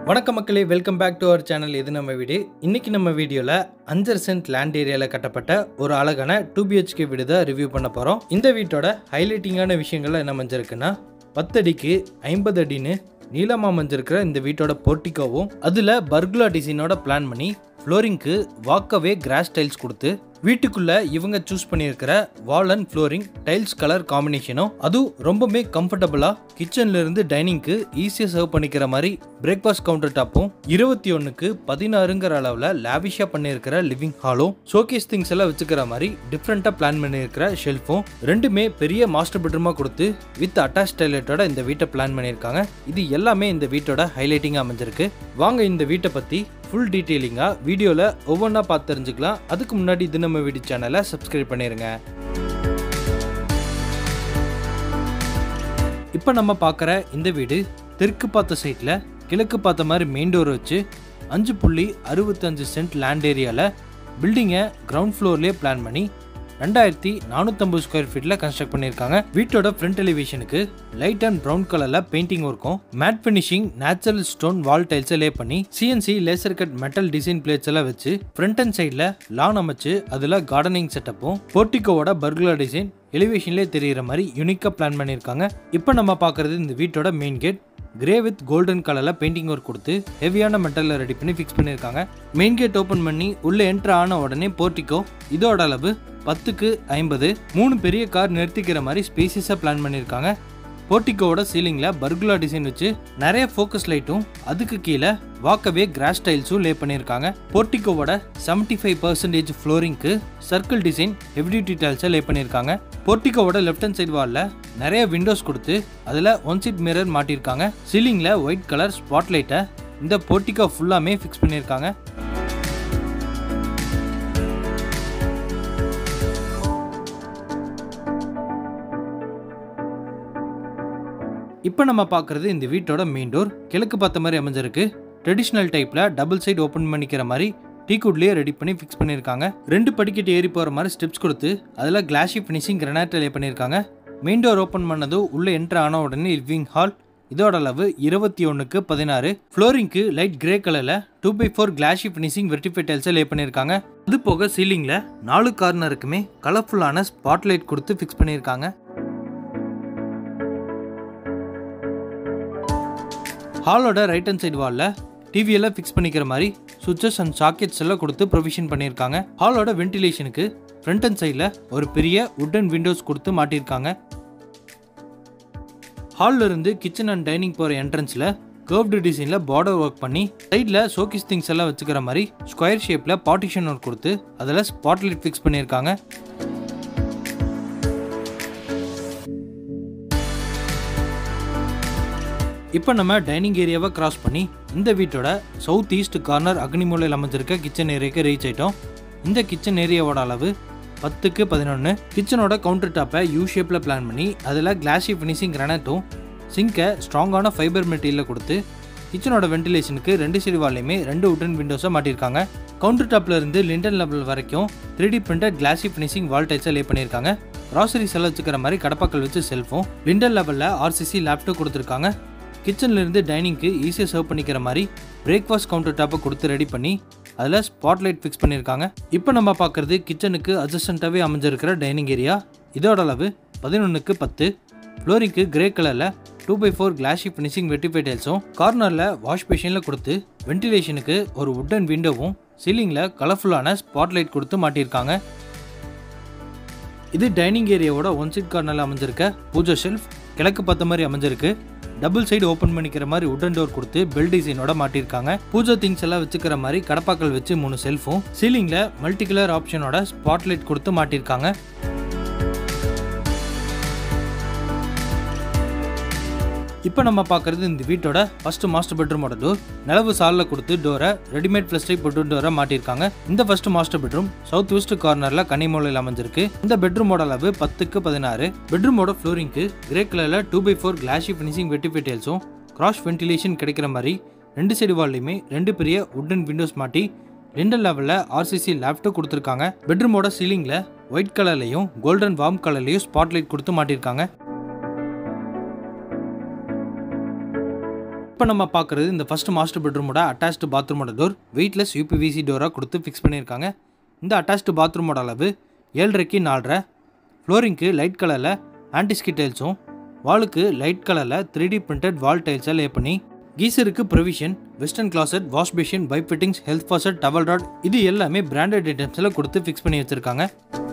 வணக்கம் மக்களே welcome back to our channel இது நம்ம வீடு இன்னைக்கு நம்ம வீடியோவில் அஞ்சர் சென்ட் லேண்ட் ஏரியாவில் கட்டப்பட்ட ஒரு அழகான டூ பிஹெச்கே வீடு தான் ரிவ்யூ பண்ண போகிறோம் இந்த வீட்டோட ஹைலைட்டிங்கான விஷயங்கள் என்ன அமைஞ்சிருக்குன்னா பத்து அடிக்கு ஐம்பது அடின்னு நீளமாக அமைஞ்சிருக்கிற இந்த வீட்டோட போர்ட்டிகோவும் அதில் பர்குலா டிசைனோட பிளான் பண்ணி ஃப்ளோரிங்க்கு வாக்கவே கிராஸ் டைல்ஸ் கொடுத்து வீட்டுக்குள்ள இவங்க சூஸ் பண்ணியிருக்கிற wall and flooring tiles colour காம்பினேஷனும் அதுவும் ரொம்பவே கம்ஃபர்டபுளா கிச்சன்ல இருந்து டைனிங்க்கு ஈஸியாக சர்வ் பண்ணிக்கிற மாதிரி பிரேக்ஃபாஸ்ட் கவுண்டர் டாப்பும் இருபத்தி ஒன்றுக்கு பதினாறுங்கிற அளவில் லேவிஷாக பண்ணியிருக்கிற லிவிங் ஹாலும் ஷோகேஸ் திங்ஸ் எல்லாம் வச்சுக்கிற மாதிரி டிஃப்ரெண்ட்டாக பிளான் பண்ணியிருக்கிற ஷெல்ஃபும் ரெண்டுமே பெரிய மாஸ்டர் பெட்ரூமாக கொடுத்து வித் அட்டாச் டாய்லெட்டோட இந்த வீட்டை பிளான் பண்ணியிருக்காங்க இது எல்லாமே இந்த வீட்டோட ஹைலைட்டிங்காக அமைஞ்சிருக்கு வாங்க இந்த வீட்டை பற்றி ஃபுல் டீட்டெயிலிங்காக வீடியோவில் ஒவ்வொன்றா பார்த்து தெரிஞ்சுக்கலாம் அதுக்கு முன்னாடி இது நம்ம வீடியோ சேனலை சப்ஸ்கிரைப் பண்ணிடுங்க இப்போ நம்ம பார்க்குற இந்த வீடு தெற்கு பார்த்த சைட்டில் கிழக்கு பார்த்த மாதிரி மெயின் டோர் வச்சு அஞ்சு புள்ளி அறுபத்தஞ்சு சென்ட் லேண்ட் ஏரியாவில் பில்டிங்கை கிரவுண்ட் ஃப்ளோர்லேயே பிளான் பண்ணி ரெண்டாயிரத்தி நானூற்றம்பது ஸ்கொயர் ஃபீட்டில் கன்ஸ்ட்ரக்ட் பண்ணியிருக்காங்க வீட்டோட ஃப்ரண்ட் எலிவேஷனுக்கு லைட் அண்ட் ப்ரௌன் கலரில் பெயிண்டிங் இருக்கும் matte finishing natural stone wall டைல்ஸை லே பண்ணி CNC laser cut metal design plates எல்லாம் வச்சு ஃப்ரண்ட் அண்ட் சைடில் லான் அமைச்சு அதில் கார்டனிங் செட்டப்பும் போர்ட்டிகோவோட பர்குலர் டிசைன் எலிவேஷன்லேயே தெரிகிற மாதிரி யூனிக்காக பிளான் பண்ணியிருக்காங்க இப்போ நம்ம பார்க்குறது இந்த வீட்டோட main gate grey with golden கலரில் பெயிண்டிங் ஒர்க் கொடுத்து ஹெவியான மெட்டலில் ரெடி பண்ணி ஃபிக்ஸ் பண்ணியிருக்காங்க மெயின் கேட் ஓப்பன் பண்ணி உள்ளே என்ட்ரு ஆன உடனே போர்ட்டிகோ இதோட அளவு பத்துக்கு ஐம்பது மூணு பெரிய கார் நிறுத்திக்கிற மாதிரி ஸ்பேசியஸாக பிளான் பண்ணியிருக்காங்க போர்ட்டிகோவோட சீலிங்கில் பர்குலா டிசைன் வச்சு நிறைய ஃபோக்கஸ் லைட்டும் அதுக்கு கீழே வாக்கவே கிராஸ் டைல்ஸும் லே பண்ணியிருக்காங்க போர்ட்டிகோவோட செவன்டி ஃபைவ் பர்சன்டேஜ் ஃப்ளோரிங்க்கு சர்க்கிள் டிசைன் ஹெவி டியூட்டி டைல்ஸை லே பண்ணியிருக்காங்க போர்ட்டிகோவோட லெஃப்ட் ஹேண்ட் சைடு வாலில் நிறைய விண்டோஸ் கொடுத்து அதில் ஒன் சீட் மிரர் மாட்டியிருக்காங்க சீலிங்கில் ஒயிட் கலர் ஸ்பாட் லைட்டை இந்த போர்ட்டிகோ ஃபுல்லாமே ஃபிக்ஸ் பண்ணியிருக்காங்க இப்போ நம்ம பார்க்குறது இந்த வீட்டோட மெயின் டோர் கிழக்கு பார்த்த மாதிரி அமைஞ்சிருக்கு ட்ரெடிஷ்னல் டைப்பில் டபுள் சைடு ஓப்பன் பண்ணிக்கிற மாதிரி டீக்குட்லேயே ரெடி பண்ணி ஃபிக்ஸ் பண்ணியிருக்காங்க ரெண்டு படிக்கட்டு ஏறி போகிற மாதிரி ஸ்டெப்ஸ் கொடுத்து அதில் கிளாஷி ஃபினிஷிங் கிரனாட் லே பண்ணியிருக்காங்க மெயின் டோர் ஓப்பன் பண்ணதும் உள்ளே என்ட்ரு ஆன உடனே லிவிங் ஹால் இதோட அளவு இருபத்தி ஒன்றுக்கு பதினாறு ஃப்ளோரிங்க்கு லைட் கிரே கலரில் two by four glossy finishing வெர்டிஃபை டைல்ஸை லே பண்ணியிருக்காங்க அது போக சீலிங்கில் நாலு கார்னருக்குமே கலர்ஃபுல்லான ஸ்பாட் லைட் கொடுத்து ஃபிக்ஸ் பண்ணியிருக்காங்க ஹாலோட ரைட் ஹேண்ட் சைடு வாலில் டிவியெல்லாம் ஃபிக்ஸ் பண்ணிக்கிற மாதிரி சுவிச்சஸ் அண்ட் சாக்கெட்ஸ் எல்லாம் கொடுத்து ப்ரொவிஷன் பண்ணியிருக்காங்க ஹாலோட வென்டிலேஷனுக்கு ஃப்ரண்ட் அண்ட் சைடில் ஒரு பெரிய உட்டன் விண்டோஸ் கொடுத்து மாட்டியிருக்காங்க ஹாலில் இருந்து கிச்சன் அண்ட் டைனிங் போகிற என்ட்ரன்ஸில் கர்வ்டு டிசைனில் பார்டர் ஒர்க் பண்ணி சைடில் ஷோகேஸ் திங்ஸ் எல்லாம் வச்சுக்கிற மாதிரி ஸ்கொயர் ஷேப்பில் பார்ட்டிஷன் ஒர்க் கொடுத்து அதில் ஸ்பாட்லைட் ஃபிக்ஸ் பண்ணியிருக்காங்க இப்போ நம்ம டைனிங் ஏரியாவை கிராஸ் பண்ணி இந்த வீட்டோட சவுத் ஈஸ்ட் கார்னர் அக்னிமூலையில் அமைஞ்சிருக்க கிச்சன் ஏரியாவுக்கு ரீச் ஆயிட்டோம் இந்த கிச்சன் ஏரியாவோட அளவு பத்துக்கு பதினொன்று கிச்சனோட கவுண்டர் டாப்பை யூ ஷேப்பில் பிளான் பண்ணி அதில் கிளாஸி ஃபினிஷிங் கிரானைட்டும் சிங்கை ஸ்ட்ராங்கான ஃபைபர் மெட்டீரியலை கொடுத்து கிச்சனோட வென்டிலேஷனுக்கு ரெண்டு சைடு வால்லையுமே ரெண்டு உட்டன் விண்டோஸை மாட்டியிருக்காங்க கவுண்டர் டாப்ல இருந்து லிண்டன் லெவல் வரைக்கும் three D printed glossy finishing wall டைல்ஸை லே பண்ணியிருக்காங்க கிராசரிஸ் எல்லாம் வச்சுக்கிற மாதிரி கடப்பாக்கள் வச்சு செல்ஃபும் லிண்டன் லெவலில் ஆர்சிசி லேப்டாப் கொடுத்துருக்காங்க கிச்சன்ல இருந்து டைனிங்க்கு ஈஸியாக சர்வ் பண்ணிக்கிற மாதிரி பிரேக்ஃபாஸ்ட் கவுண்டர் டாப்பை கொடுத்து ரெடி பண்ணி அதில் ஸ்பாட்லைட் ஃபிக்ஸ் பண்ணியிருக்காங்க இப்போ நம்ம பார்க்குறது கிச்சனுக்கு அட்ஜஸ்டண்ட்டாகவே அமைஞ்சிருக்கிற டைனிங் ஏரியா இதோட அளவு பதினொன்றுக்கு பத்து ஃப்ளோரிங்க்கு கிரே கலரில் two by four glossy finishing vitrified டைல்ஸும் கார்னரில் வாஷ் பேஷனில் கொடுத்து வென்டிலேஷனுக்கு ஒரு உட்டன் விண்டோவும் சீலிங்கில் கலர்ஃபுல்லான ஸ்பாட்லைட் கொடுத்து மாட்டியிருக்காங்க இது டைனிங் ஏரியாவோட ஒன் சைட் கார்னரில் அமைஞ்சிருக்க பூஜா ஷெல்ஃப் கிழக்கு பார்த்த மாதிரி அமைஞ்சிருக்கு டபுள் சைடு ஓப்பன் பண்ணிக்கிற மாதிரி உட்டன் டோர் கொடுத்து பெல் டிசைனோட மாட்டியிருக்காங்க பூஜா திங்ஸ் எல்லாம் வச்சுக்கிற மாதிரி கடப்பாக்கள் வச்சு மூணு செல்ஃபும் சீலிங்கில் மல்டி கலர் ஆப்ஷனோட ஸ்பாட்லைட் கொடுத்து மாட்டியிருக்காங்க இப்போ நம்ம பார்க்குறது இந்த வீட்டோட ஃபர்ஸ்ட் மாஸ்டர் பெட்ரூமோட டோர் நிலவு சாலில் கொடுத்து டோரை ரெடிமேட் பிளஸ்டிக் பெட்ரூம் டோரை மாட்டியிருக்காங்க இந்த first master bedroom south west கார்னரில் கன்னிமூலையில் அமைஞ்சிருக்கு இந்த பெட்ரூமோட அளவு பத்துக்கு பதினாறு பெட்ரூமோட ஃப்ளோரிங்க்கு கிரே கலரில் two by four glossy finishing vitrified டைல்ஸும் கிராஸ் வென்டிலேஷன் கிடைக்கிற மாதிரி ரெண்டு சைடு வால்லையுமே ரெண்டு பெரிய உட்டன் விண்டோஸ் மாட்டி லிண்டல் லெவலில் ஆர்சிசி லேப்டாப் கொடுத்துருக்காங்க பெட்ரூமோட சீலிங்கில் ஒயிட் கலர்லையும் கோல்டன் வார்ம் கலர்லையும் ஸ்பாட்லைட் கொடுத்து மாட்டியிருக்காங்க இப்போ நம்ம பார்க்குறது இந்த ஃபர்ஸ்ட் மாஸ்டர் பெட்ரூமோட அட்டாச்டு பாத்ரூமோட டோர் வெயிட்லெஸ் யூபிவிசி டோராக கொடுத்து ஃபிக்ஸ் பண்ணியிருக்காங்க இந்த அட்டாச்டு பாத்ரூமோட அளவு ஏழரைக்கு நாலரை ஃப்ளோரிங்க்கு லைட் கலரில் ஆன்டிஸ்கி டைல்ஸும் வாலுக்கு லைட் கலரில் த்ரீ டி பிரிண்டட் வால் டைல்ஸை லே பண்ணி கீசருக்கு provision western closet wash basin pipe fittings health faucet towel rod இது எல்லாமே பிராண்டட் ஐட்டம்ஸில் கொடுத்து ஃபிக்ஸ் பண்ணி வச்சுருக்காங்க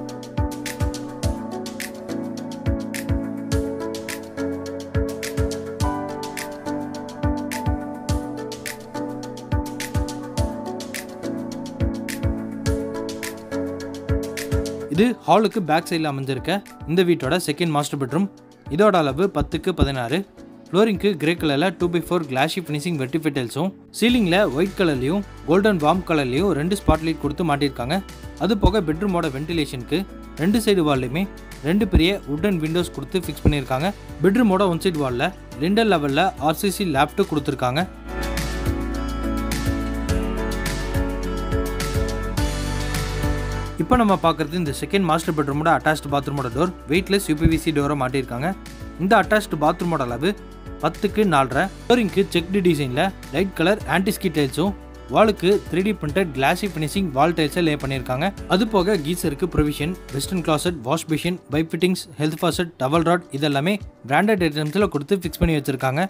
இது ஹாலுக்கு பேக் சைடில் அமைஞ்சிருக்க இந்த வீட்டோட செகண்ட் மாஸ்டர் பெட்ரூம் இதோட அளவு பத்துக்கு பதினாறு ஃப்ளோரிங்க்கு கிரே கலரில் two by four glossy finishing வெர்டிஃபிட்டல்ஸும் சீலிங்கில் ஒயிட் கலர்லையும் கோல்டன் வார்ம் கலர்லையும் ரெண்டு ஸ்பாட் லைட் கொடுத்து மாட்டியிருக்காங்க அது போக பெட்ரூமோட வென்டிலேஷனுக்கு ரெண்டு சைடு வால்லையுமே ரெண்டு பெரிய உட்டன் விண்டோஸ் கொடுத்து ஃபிக்ஸ் பண்ணியிருக்காங்க பெட்ரூமோட ஒன் சைடு வாலில் லிண்டல் லெவலில் ஆர்சிசி லேப்டாப் கொடுத்துருக்காங்க இப்போ நம்ம பார்க்குறது இந்த செகண்ட் மாஸ்டர் பெட்ரூமோட அட்டாச்டு பாத்ரூமோட டோர் வெயிட்லெஸ் யூபிவிசி டோரை மாட்டியிருக்காங்க இந்த அட்டாச்டு பாத்ரூமோட அளவு பத்துக்கு நாலரை டோரிங்க்கு செக்டு டிசைனில் லைட் கலர் ஆன்டிஸ்கி டைல்ஸும் வாலுக்கு three D printed glossy finishing wall டைல்ஸை லே பண்ணியிருக்காங்க அது போக கீசருக்கு provision western closet wash basin pipe fittings health faucet towel rod இதெல்லாமே பிராண்டட் ஐட்டம்ஸில் கொடுத்து ஃபிக்ஸ் பண்ணி வச்சுருக்காங்க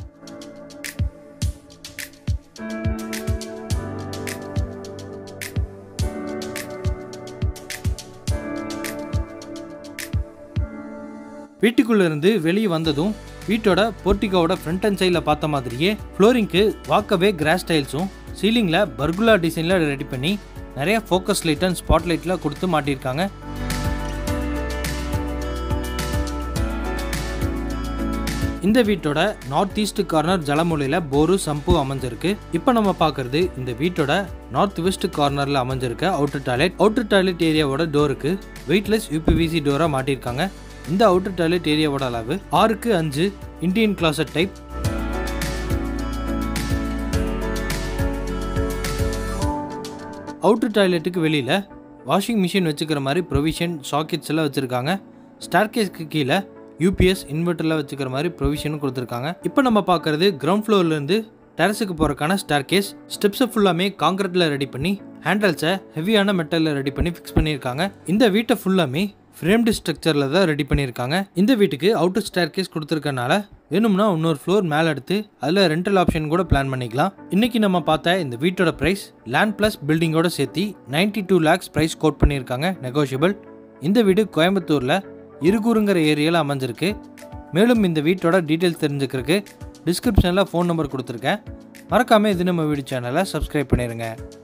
வீட்டுக்குள்ள இருந்து வெளியே வந்ததும் வீட்டோட போர்ட்டிகோவோட ஃப்ரண்ட் அண்ட் சைடில் பார்த்த மாதிரியே ஃப்ளோரிங்க்கு வாக்கவே கிராஸ் டைல்ஸும் சீலிங்கில் பர்குலா டிசைனில் ரெடி பண்ணி நிறைய ஃபோக்கஸ் லைட் அண்ட் ஸ்பாட் லைட்டில் கொடுத்து மாட்டியிருக்காங்க இந்த வீட்டோட நார்த் ஈஸ்ட் கார்னர் ஜலமூலையில் போரு சம்பு அமைஞ்சிருக்கு இப்போ நம்ம பார்க்கறது இந்த வீட்டோட நார்த் வெஸ்ட் கார்னரில் அமைஞ்சிருக்க அவுட்டர் டாய்லெட் அவுட்டர் டாய்லெட் ஏரியாவோட டோருக்கு வெயிட்லெஸ் யூபிவிசி டோராக மாட்டியிருக்காங்க இந்த அவுட்டர் டாய்லெட் ஏரியாவோட அளவு ஆறுக்கு அஞ்சு இந்தியன் கிளாசட் டைப் அவுட்டர் டாய்லெட்டுக்கு வெளியில் வாஷிங் மிஷின் வச்சுக்கிற மாதிரி ப்ரொவிஷன் சாக்கெட்ஸ் எல்லாம் வச்சுருக்காங்க ஸ்டார்கேஸ்க்கு கீழே யூபிஎஸ் இன்வெர்ட்டரில் வச்சுக்கிற மாதிரி ப்ரொவிஷனும் கொடுத்துருக்காங்க இப்போ நம்ம பார்க்குறது கிரவுண்ட் ஃப்ளோர்லேருந்து டெரஸுக்கு போகிறக்கான ஸ்டார் கேஸ் ஸ்டெப்ஸை ஃபுல்லாமே காங்கிரீட்டில் ரெடி பண்ணி ஹேண்டல்ஸை ஹெவியான மெட்டலில் ரெடி பண்ணி ஃபிக்ஸ் பண்ணியிருக்காங்க இந்த வீட்டை ஃபுல்லாமே ஃப்ரேம்டு ஸ்ட்ரக்சரில் தான் ரெடி பண்ணியிருக்காங்க இந்த வீட்டுக்கு அவுட்டர் ஸ்டேர் கேஸ் கொடுத்துருக்கனால வேணும்னா இன்னொரு ஃப்ளோர் மேலே எடுத்து அதில் ரெண்டல் ஆப்ஷன் கூட பிளான் பண்ணிக்கலாம் இன்னைக்கு நம்ம பார்த்த இந்த வீட்டோட ப்ரைஸ் லேண்ட் ப்ளஸ் பில்டிங்கோட சேர்த்து ninety two lakhs price quote பண்ணியிருக்காங்க நெகோஷியபிள் இந்த வீடு கோயம்புத்தூரில் இருகூருங்கிற ஏரியாவில் அமைஞ்சிருக்கு மேலும் இந்த வீட்டோட டீட்டெயில்ஸ் தெரிஞ்சுக்கிறதுக்கு டிஸ்கிரிப்ஷனில் ஃபோன் நம்பர் கொடுத்துருக்கேன் மறக்காமல் இது நம்ம வீடியோ சேனலை சப்ஸ்கிரைப் பண்ணிடுங்க